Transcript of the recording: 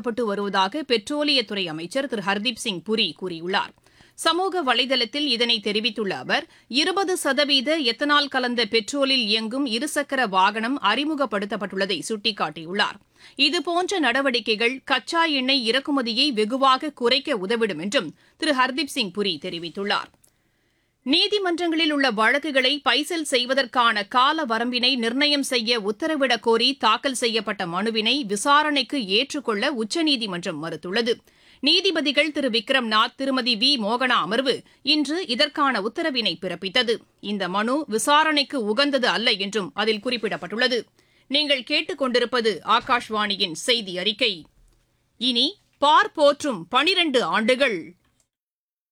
தயாரிக்கப்பட்டு வருவதாக பெட்ரோலியத்துறை அமைச்சர் திரு ஹர்தீப் சிங் புரி கூறியுள்ளார் சமூக வலைதளத்தில் இதனை தெரிவித்துள்ள அவர் இருபது சதவீத எத்தனால் கலந்த பெட்ரோலில் இயங்கும் இருசக்கர வாகனம் அறிமுகப்படுத்தப்பட்டுள்ளதை சுட்டிக்காட்டியுள்ளார் இதுபோன்ற நடவடிக்கைகள் கச்சா எண்ணெய் இறக்குமதியை வெகுவாக குறைக்க உதவிடும் என்றும் திரு ஹர்தீப் சிங் புரி தெரிவித்துள்ளார் நீதிமன்றங்களில் உள்ள வழக்குகளை பைசல் செய்வதற்கான கால வரம்பினை நிர்ணயம் செய்ய உத்தரவிடக் கோரி தாக்கல் செய்யப்பட்ட மனுவினை விசாரணைக்கு ஏற்றுக்கொள்ள உச்சநீதிமன்றம் மறுத்துள்ளது நீதிபதிகள் திரு விக்ரம்நாத் திருமதி வி மோகனா அமர்வு இன்று இதற்கான உத்தரவினை பிறப்பித்தது இந்த மனு விசாரணைக்கு உகந்தது அல்ல என்றும் அதில் குறிப்பிடப்பட்டுள்ளது நீங்கள் கேட்டுக்கொண்டிருப்பது ஆகாஷ்வாணியின் செய்தி அறிக்கை இனி பார் போற்றும் பனிரண்டு ஆண்டுகள்